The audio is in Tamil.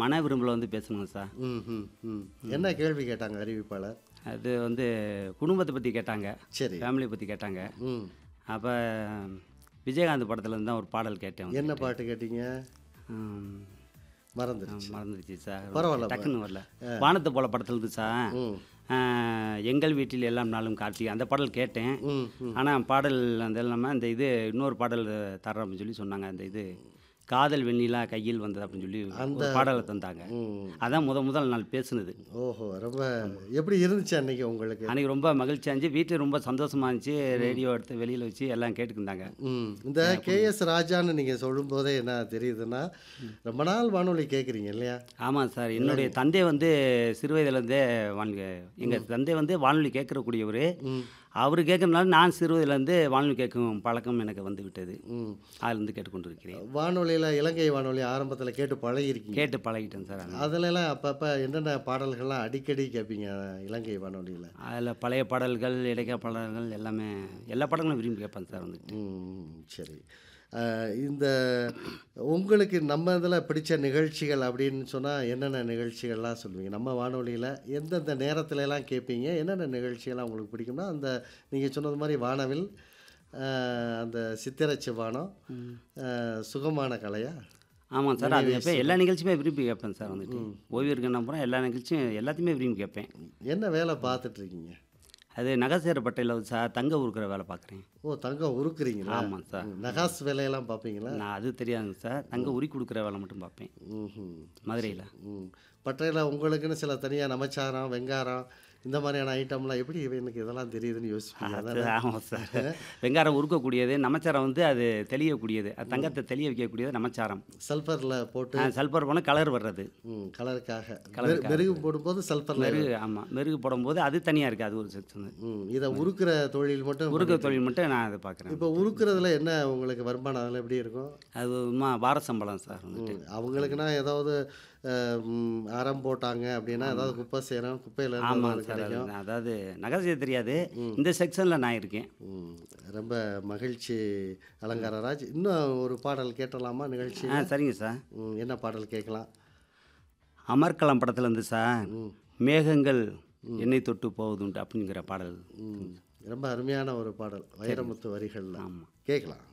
மன விரும்பில் வந்து பேசணுங்க சார் ம் ம் ம் என்ன கேள்வி கேட்டாங்க அறிவிப்பாளர் அது வந்து குடும்பத்தை பற்றி கேட்டாங்க சரி ஃபேமிலியை பற்றி கேட்டாங்க ம் அப்போ விஜயகாந்த் படத்துல இருந்து தான் ஒரு பாடல் கேட்டேன் என்ன பாட்டு கேட்டீங்க ம், மறந்துடுச்சு மறந்துடுச்சு சார் பரவாயில்ல, டக்குன்னு வரல வானத்தை போல படத்துல இருந்து சார் ம் ஆ, எங்கள் வீட்டில் எல்லாம் நாளும் கார்த்திகை அந்த பாடல் கேட்டேன் ம் ம் ஆனால் பாடல் அந்த இல்லாமல் அந்த இது இன்னொரு பாடல் தர்றோம் அப்படின்னு சொல்லி சொன்னாங்க அந்த இது காதல் வெண்ணிலா கையில் வந்தது அப்படின்னு சொல்லி ஒரு பாடலை தந்தாங்க ம் அதான் முத முதல் நாள் பேசுனது ஓஹோ ரொம்ப எப்படி இருந்துச்சு அன்னைக்கு உங்களுக்கு அன்றைக்கி ரொம்ப மகிழ்ச்சியாக இருந்துச்சு வீட்டில் ரொம்ப சந்தோஷமா இருந்துச்சு ரேடியோ எடுத்து வெளியில் வச்சு எல்லாம் கேட்டுக்கிருந்தாங்க ம் இந்த கேஎஸ் ராஜான்னு நீங்கள் சொல்லும்போதே என்ன தெரியுதுன்னா ரொம்ப நாள் வானொலி கேட்குறீங்க இல்லையா ஆமாம் சார் என்னுடைய தந்தை வந்து சிறு வயதுலேருந்தே வானொலி எங்கள் தந்தை வந்து வானொலி கேட்கறக்கூடியவர் ம் அவர் கேட்கறதுனால நான் சிறு வயதுலேருந்து வானொலி கேட்கும் பழக்கம் எனக்கு வந்து விட்டது ம் அதிலிருந்து கேட்டுக்கொண்டிருக்கிறேன் வானொலியில் இலங்கை வானொலி ஆரம்பத்தில் கேட்டு பழகிருக்கீங்க கேட்டு பழகிட்டேன் சார் அது. அதுலலாம் அப்பப்போ என்னென்ன பாடல்கள்லாம் அடிக்கடி கேட்பீங்க இலங்கை வானொலியில் அதில் பழைய பாடல்கள் இடைக்கால பாடல்கள் எல்லாமே எல்லா பாடல்களும் விரும்பி கேட்பேன் சார் வந்துட்டு ம் சரி அஹ், இந்த உங்களுக்கு நம்ம இதில் பிடிச்ச நிகழ்ச்சிகள் அப்படின்னு சொன்னால் என்னென்ன நிகழ்ச்சிகள்லாம் சொல்லுவீங்க நம்ம வானொலியில் எந்தெந்த நேரத்துல எல்லாம் கேட்பீங்க என்னென்ன நிகழ்ச்சிகள்லாம் உங்களுக்கு பிடிக்கும்னா அந்த நீங்கள் சொன்னது மாதிரி வானவில் அஹ், அந்த சித்திரச்சு வானம் அஹ், சுகமான கலையா ஆமாம் சார் அது எப்போ எல்லா நிகழ்ச்சியுமே விரும்பி கேட்பேன் சார் வந்துட்டு ஓய்வு இருக்குன்னு அப்புறம் எல்லா நிகழ்ச்சியும் எல்லாத்தையுமே விரும்பி கேட்பேன் என்ன வேலை பார்த்துட்ருக்கீங்க அது நகசேரப்பட்டையில் சார் தங்க உருக்கிற வேலை பார்க்குறேன் ஓ தங்கம் உருக்குறீங்களா ஆமாம் சார் ம், நகாஸ் வேலையெல்லாம் பார்ப்பீங்களா நான் அது தெரியாதுங்க சார் தங்க உரி கொடுக்குற வேலை மட்டும் பார்ப்பேன் ம் மதுரையில் ம் பட்டையில் உங்களுக்குன்னு சில தனியாக நமச்சாரம் வெங்காரம் இந்த மாதிரியான ஐட்டம்லாம் எப்படி எனக்கு இதெல்லாம் தெரியுதுன்னு யோசிப்பீங்க அதான் ஆமாம் சார் வெங்காரம் உருக்கக்கூடியது நமச்சாரம் வந்து அது தெளியக்கூடியது அது தங்கத்தை தெளிய வைக்கக்கூடியது நமச்சாரம் சல்ஃபரில் போட்டு ஆ, சல்பர் போனால் கலர் வர்றது ம் கலருக்காக மெரு- மெருகு போடும்போது சல்ஃபரில் மெருகு ஆமாம் மெருகு போடும்போது அது தனியாக இருக்குது அது ஒரு செக்ஷன் ம் இதை உருக்குற தொழில் மட்டும் உருக்க தொழில் மட்டும் நான் அதை பார்க்குறேன் இப்போ உருக்குறதுல என்ன உங்களுக்கு வருமானம் அதில் எப்படி இருக்கும் அது மா வார சம்பளம் சார் வந்துட்டு ம், அவங்களுக்குன்னா ஏதாவது அஹ், ம், அறம் போட்டாங்க அப்படின்னா ஏதாவது குப்பை செய்கிறோம் குப்பையில் ஆமாம் இருந்து சார் அது கிடைக்கும் அதாவது நகை தெரியாது இந்த செக்ஷனில் நான் இருக்கேன் ம், ரொம்ப மகிழ்ச்சி அலங்காரராஜ் இன்னும் ஒரு பாடல் கேட்டலாமா நிகழ்ச்சி ஆ சரிங்க சார் ம், என்ன பாடல் கேட்கலாம் அமர்கலம் படத்துல இருந்து சார் ம். மேகங்கள் என்னை தொட்டு போவதுண்டு அப்படிங்கிற பாடல் ம், ரொம்ப அருமையான ஒரு பாடல் வைரமுத்து வரிகளில் ஆமாம் கேட்கலாம்